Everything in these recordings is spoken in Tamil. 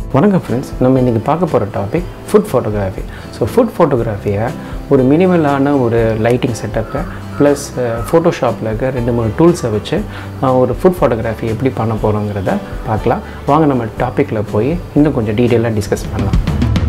வணக்கம் ஃப்ரெண்ட்ஸ் நம்ம இன்றைக்கி பார்க்க போகிற topic food photography so food ஃபோட்டோகிராஃபியை ஒரு மினிமலான ஒரு லைட்டிங் செட்டப்பை ப்ளஸ் ஃபோட்டோஷாப்பில் இருக்க ரெண்டு மூணு டூல்ஸை வச்சு அஹ், ஒரு ஃபுட் ஃபோட்டோகிராஃபி எப்படி பண்ண போகிறோங்கிறத பார்க்கலாம் வாங்க நம்ம டாப்பிக்கில் போய் இன்னும் கொஞ்சம் டீட்டெயிலாக டிஸ்கஸ் பண்ணலாம்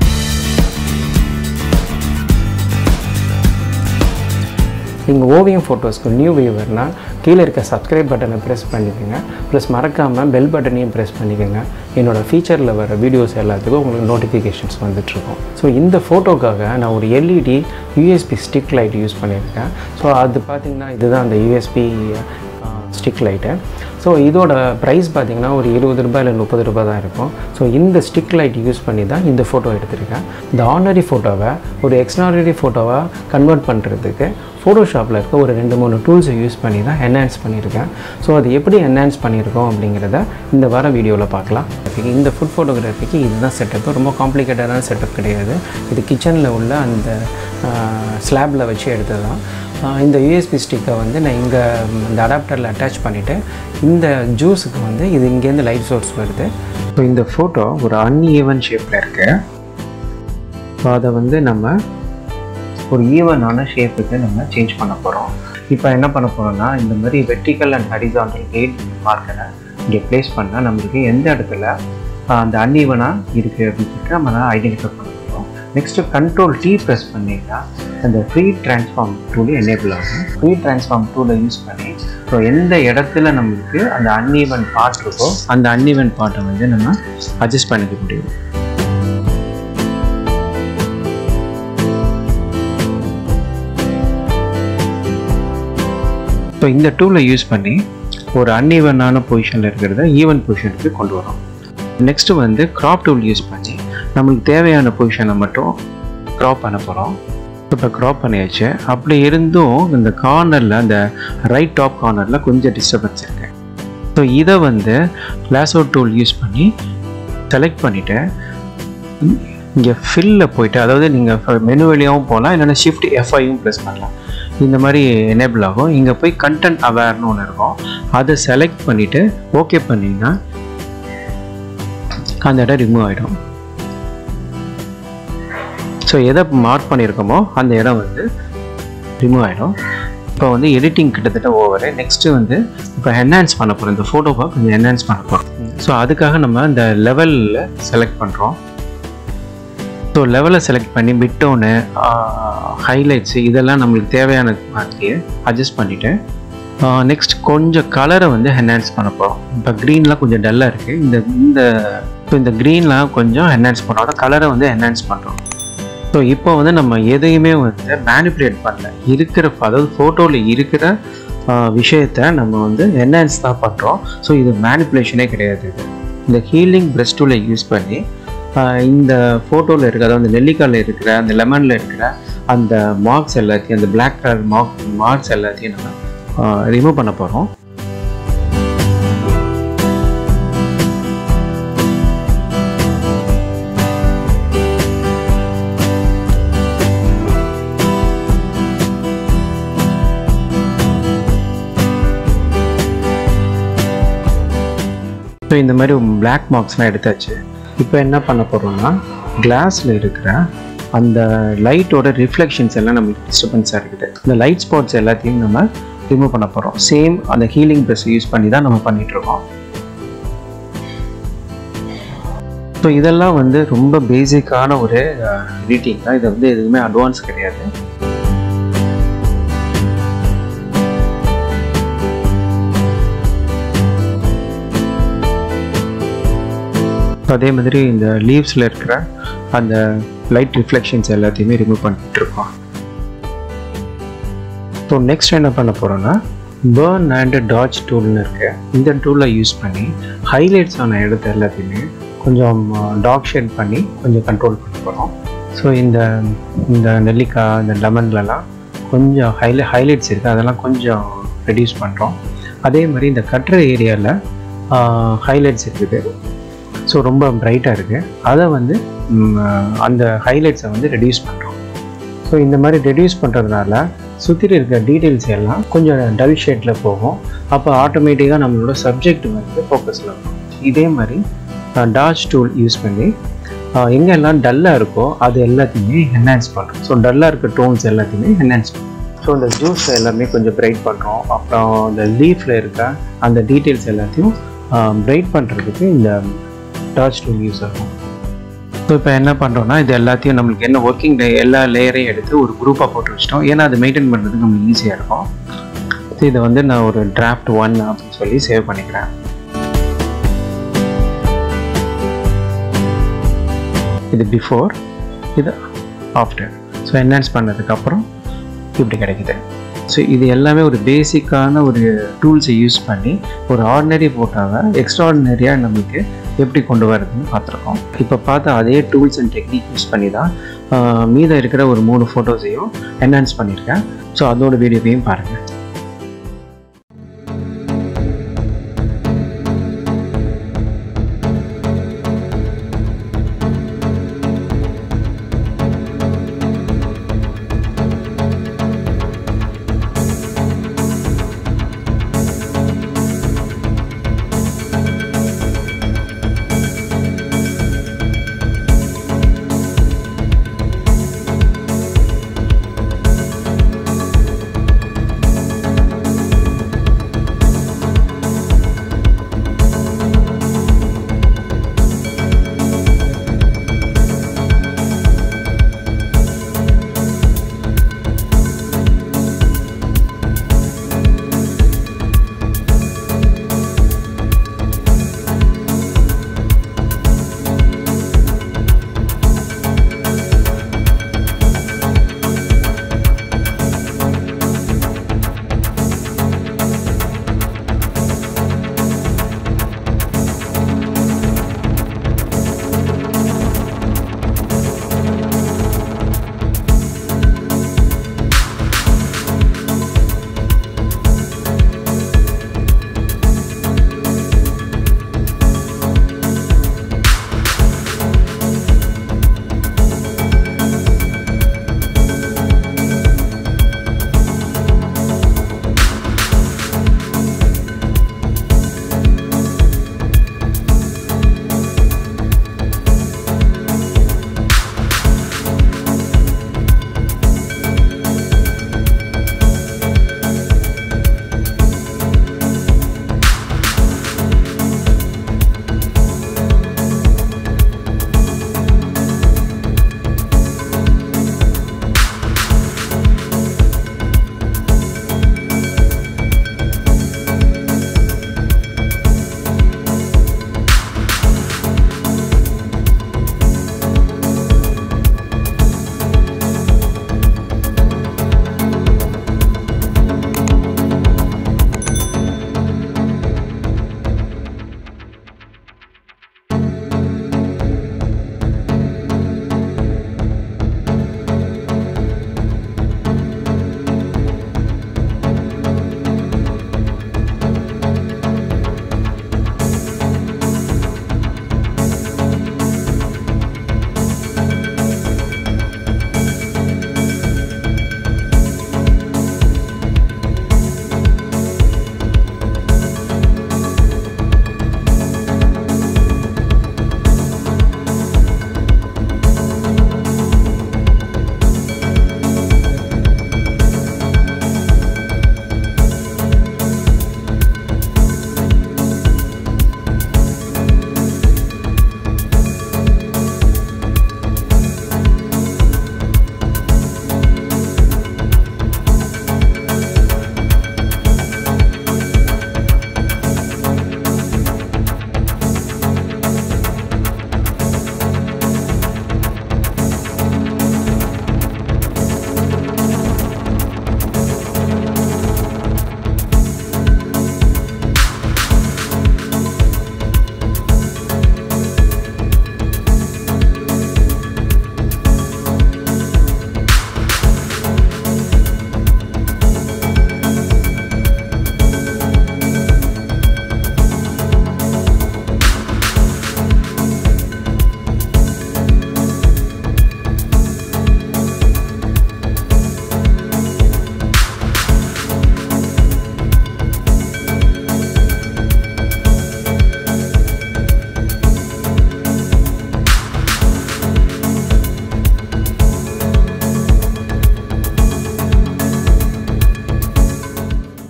நீங்கள் ஓவியம் ஃபோட்டோஸ்க்கு நியூ வியூவர்னால் கீழே இருக்க சப்ஸ்கிரைப் பட்டனை ப்ரெஸ் பண்ணிக்கோங்க ப்ளஸ் மறக்காமல் பெல் பட்டனையும் ப்ரெஸ் பண்ணிக்கோங்க என்னோடய ஃபீச்சரில் வர வீடியோஸ் எல்லாத்துக்கும் உங்களுக்கு நோட்டிஃபிகேஷன்ஸ் வந்துட்டுருக்கும் ஸோ இந்த ஃபோட்டோக்காக நான் ஒரு LED USB stick light use பண்ணியிருக்கேன் ஸோ அது பார்த்திங்கன்னா இதுதான் அந்த யூஎஸ்பி ஸ்டிக் லைட்டு ஸோ இதோட ப்ரைஸ் பார்த்தீங்கன்னா ஒரு இருபது ரூபாய் இல்லை முப்பது ரூபாய் தான் இருக்கும் ஸோ இந்த ஸ்டிக் லைட் யூஸ் பண்ணி தான் இந்த ஃபோட்டோ எடுத்திருக்கேன் இந்த ஆர்டினரி ஃபோட்டோவை ஒரு எக்ஸ்ட்ரானரி ஃபோட்டோவாக கன்வெர்ட் பண்ணுறதுக்கு ஃபோட்டோஷாப்பில் இருக்க ஒரு ரெண்டு மூணு டூல்ஸை யூஸ் பண்ணி தான் என்ஹான்ஸ் பண்ணியிருக்கேன் ஸோ அது எப்படி என்ஹான்ஸ் பண்ணியிருக்கோம் அப்படிங்கிறத இந்த வார வீடியோவில் பார்க்கலாம் இந்த ஃபுட் ஃபோட்டோகிராஃபிக்கு இதுதான் செட்டப் ரொம்ப காம்ப்ளிகேட்டடான செட்டப் கிடையாது இது கிச்சனில் உள்ள அந்த ஸ்லாப்பில் வச்சு எடுத்தது தான் ஆஹ் இந்த யூஎஸ்பி ஸ்டிக்கை வந்து நான் இங்கே இந்த அடாப்டரில் அட்டாச் பண்ணிவிட்டு இந்த ஜூஸுக்கு வந்து இது இங்கேருந்து லைட் சோர்ஸ் வருது ஸோ இந்த ஃபோட்டோ ஒரு அன்ஈவன் ஷேப்பில் இருக்குது ஸோ அதை வந்து நம்ம ஒரு ஈவனான ஷேப்புக்கு நம்ம சேஞ்ச் பண்ண போகிறோம் இப்போ என்ன பண்ண போகிறோம்னா இந்த மாதிரி வெர்டிக்கல் அண்ட் ஹரிசாண்டல் எயிட் மார்க்கரை இங்கே ப்ளேஸ் பண்ணால் நம்மளுக்கு எந்த இடத்துல ஆஹ், அந்த அன்ஈவனாக இருக்குது அப்படின்னு சொல்லிட்டு நம்ம ஐடென்டிஃபை பண்ண போகிறோம் நெக்ஸ்ட்டு கண்ட்ரோல் டீ ப்ரெஸ் பண்ணிங்கன்னா அந்த ஃப்ரீ ட்ரான்ஸ்ஃபார்ம் டூல் எனேபிள் ஆகும் ஃப்ரீ ட்ரான்ஸ்ஃபார்ம் டூலை யூஸ் பண்ணி ஸோ எந்த இடத்துல நம்மளுக்கு அந்த அன்ஈவன் பார்ட் இருக்கோ அந்த அன்ஈவன் பார்ட்டை வந்து நம்ம அட்ஜஸ்ட் பண்ணிக்க முடியும் ஸோ இந்த டூலை யூஸ் பண்ணி ஒரு அன்ஈவனான பொசிஷனில் இருக்கிறத ஈவன் பொசிஷனுக்கு கொண்டு வரோம் நெக்ஸ்ட்டு வந்து க்ராப் டூல் யூஸ் பண்ணி நம்மளுக்கு தேவையான பொசிஷனை மட்டும் க்ராப் பண்ண போகிறோம் இப்போ க்ராப் பண்ணியாச்சு அப்படி இருந்தும் இந்த கார்னரில் அந்த ரைட் டாப் கார்னரில் கொஞ்சம் டிஸ்டர்பன்ஸ் இருக்கு ஸோ இதை வந்து லேசோ டூல் யூஸ் பண்ணி செலக்ட் பண்ணிவிட்டு இங்கே ஃபில்ல போயிட்டு அதாவது நீங்கள் மெனு வழியாகவும் போகலாம் இல்லைன்னா ஷிஃப்ட் எஃப்ஐயும் ப்ரெஸ் பண்ணலாம் இந்த மாதிரி எனேபிள் ஆகும் இங்கே போய் கண்டென்ட் அவேர்னு ஒன்று இருக்கும் அதை செலக்ட் பண்ணிவிட்டு ஓகே பண்ணிங்கன்னா அந்த இடம் ரிமூவ் ஆகிடும் ஸோ எதை மார்க் பண்ணியிருக்கோமோ அந்த இடம் வந்து ரிமூவ் ஆகிடும் இப்போ வந்து எடிட்டிங் கிட்டத்தட்ட ஓவர் நெக்ஸ்ட்டு வந்து இப்போ என்ஹான்ஸ் பண்ண போகிறோம் இந்த ஃபோட்டோவை கொஞ்சம் என்ஹான்ஸ் பண்ண போகிறோம் ஸோ அதுக்காக நம்ம இந்த லெவலில் செலக்ட் பண்ணுறோம் ஸோ லெவலை செலக்ட் பண்ணி பிட்டோனு ஹைலைட்ஸு இதெல்லாம் நம்மளுக்கு தேவையான மாதிரியே அட்ஜஸ்ட் பண்ணிவிட்டு நெக்ஸ்ட் கொஞ்சம் கலரை வந்து என்ஹான்ஸ் பண்ண போகிறோம் இப்போ க்ரீன்லாம் கொஞ்சம் டல்லாக இருக்குது இந்த இந்த இப்போ இந்த க்ரீன்லாம் கொஞ்சம் என்ஹான்ஸ் பண்ணுறோம் கலரை வந்து என்ஹான்ஸ் பண்ணுறோம் ஸோ இப்போ வந்து நம்ம எதையுமே வந்து மேனிப்புலேட் பண்ணல இருக்கிற அதாவது ஃபோட்டோவில் இருக்கிற ஆஹ், விஷயத்தை நம்ம வந்து என்ஹான்ஸ் தான் பண்ணுறோம் ஸோ இது மேனிப்புலேஷனே கிடையாது இது இந்த ஹீலிங் ப்ரெஸ் டூலை யூஸ் பண்ணி ஆஹ், இந்த ஃபோட்டோவில் இருக்கிற அதாவது அந்த நெல்லிக்காயில் இருக்கிற அந்த லெமனில் இருக்கிற அந்த மார்க்ஸ் எல்லாத்தையும் அந்த Black கலர் மார்க் மார்க்ஸ் எல்லாத்தையும் நம்ம ரிமூவ் பண்ண போகிறோம் ஸோ இந்த மாதிரி Black மார்க்ஸ்லாம் எடுத்தாச்சு இப்போ என்ன பண்ண போகிறோம்னா கிளாஸில் இருக்கிற அந்த லைட்டோட ரிஃப்ளெக்ஷன்ஸ் எல்லாம் நம்மளுக்கு டிஸ்டர்பன்ஸாக இருக்குது இந்த லைட் ஸ்பாட்ஸ் எல்லாத்தையும் நம்ம ரிமூவ் பண்ண போகிறோம் சேம் அந்த ஹீலிங் ப்ரெஸ் யூஸ் பண்ணி தான் நம்ம பண்ணிட்டு இருக்கோம் ஸோ இதெல்லாம் வந்து ரொம்ப பேசிக்கான ஒரு எடிட்டிங் தான் இது வந்து எதுவுமே அட்வான்ஸ் கிடையாது அதே மாதிரி இந்த லீவ்ஸில் இருக்கிற அந்த லைட் ரிஃப்ளெக்ஷன்ஸ் எல்லாத்தையுமே ரிமூவ் பண்ணிட்டு இருக்கோம் ஸோ நெக்ஸ்ட் என்ன பண்ண போகிறோன்னா பேர்ன் அண்ட் டாட்ச் டூல்னு இருக்கு இந்த டூலை யூஸ் பண்ணி ஹைலைட்ஸ் ஆன இடத்த எல்லாத்தையுமே கொஞ்சம் டார்க் ஷேட் பண்ணி கொஞ்சம் கண்ட்ரோல் பண்ண போகிறோம் ஸோ இந்த இந்த நெல்லிக்காய் இந்த லெமன்லலாம் கொஞ்சம் ஹைலை ஹைலைட்ஸ் இருக்குது அதெல்லாம் கொஞ்சம் ரெடியூஸ் பண்ணுறோம் அதே மாதிரி இந்த கட்டுற ஏரியாவில் ஹைலைட்ஸ் இருக்குது ஸோ ரொம்ப பிரைட்டாக இருக்குது அதை வந்து ம், அந்த ஹைலைட்ஸை வந்து ரெடியூஸ் பண்ணுறோம் ஸோ இந்த மாதிரி ரெடியூஸ் பண்ணுறதுனால சுற்றி இருக்கிற டீட்டெயில்ஸ் எல்லாம் கொஞ்சம் டல் ஷேட்டில் போகும் அப்போ ஆட்டோமேட்டிக்காக நம்மளோட சப்ஜெக்ட் வந்து ஃபோக்கஸில் இருக்கும் இதே மாதிரி டாச் டூல் யூஸ் பண்ணி ஆஹ் எங்கெல்லாம் டல்லாக இருக்கோ அது எல்லாத்தையுமே என்ஹான்ஸ் பண்ணுறோம் ஸோ டல்லாக இருக்க டோன்ஸ் எல்லாத்தையுமே என்ஹான்ஸ் பண்ணுறோம் ஸோ இந்த ஜூஸ் எல்லாமே கொஞ்சம் பிரைட் பண்ணுறோம் அப்புறம் இந்த லீஃபில் இருக்க அந்த டீட்டெயில்ஸ் எல்லாத்தையும் பிரைட் பண்ணுறதுக்கு இந்த டாச் டூல் யூஸ் ஆகும் ஸோ இப்போ என்ன பண்ணுறோம்னா இது எல்லாத்தையும் நம்மளுக்கு என்ன ஒர்க்கிங் டே எல்லா லேயரையும் எடுத்து ஒரு குரூப்பாக போட்டு வச்சிட்டோம் ஏன்னா அது மெயின்டைன் பண்ணுறதுக்கு நம்மளுக்கு ஈஸியாக இருக்கும் ஸோ இதை வந்து நான் ஒரு டிராஃப்ட் ஒன் அப்படின்னு சொல்லி சேவ் பண்ணிக்கிறேன் இது பிஃபோர் இது ஆஃப்டர் ஸோ என்ஹான்ஸ் பண்ணதுக்கப்புறம் இப்படி கிடைக்குது ஸோ இது எல்லாமே ஒரு பேசிக்கான ஒரு டூல்ஸை யூஸ் பண்ணி ஒரு ஆர்டினரி ஃபோட்டோவை எக்ஸ்ட்ராடினரியாக நம்மளுக்கு எப்படி கொண்டு வரதுன்னு பார்த்துருக்கோம் இப்போ பார்த்த அதே டூல்ஸ் அண்ட் டெக்னிக் யூஸ் பண்ணி தான் ஆஹ், மீதம் இருக்கிற ஒரு மூணு ஃபோட்டோஸையும் என்ஹான்ஸ் பண்ணியிருக்கேன் ஸோ அதோட வீடியோவையும் பாருங்கள்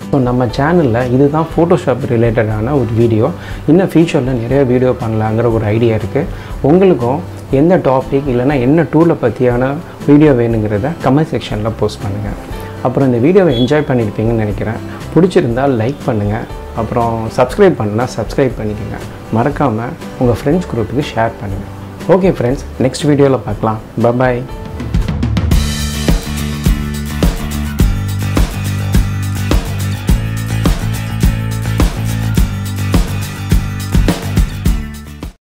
ஸோ நம்ம சேனலில் இதுதான் ஃபோட்டோஷாப் ரிலேட்டடான ஒரு வீடியோ இன்னும் ஃபியூச்சரில் நிறைய வீடியோ பண்ணலாங்கிற ஒரு ஐடியா இருக்குது உங்களுக்கும் எந்த டாபிக் இல்லைன்னா என்ன டூரில் பற்றியான வீடியோ வேணுங்கிறத கமெண்ட் செக்ஷனில் போஸ்ட் பண்ணுங்கள் அப்புறம் இந்த வீடியோவை என்ஜாய் பண்ணியிருப்பீங்கன்னு நினைக்கிறேன் பிடிச்சிருந்தால் லைக் பண்ணுங்கள் அப்புறம் சப்ஸ்கிரைப் பண்ணால் சப்ஸ்கிரைப் பண்ணிக்கோங்க மறக்காமல் உங்கள் ஃப்ரெண்ட்ஸ் குரூப்புக்கு ஷேர் பண்ணுங்கள் ஓகே ஃப்ரெண்ட்ஸ் நெக்ஸ்ட் வீடியோவில் பார்க்கலாம் பபாய்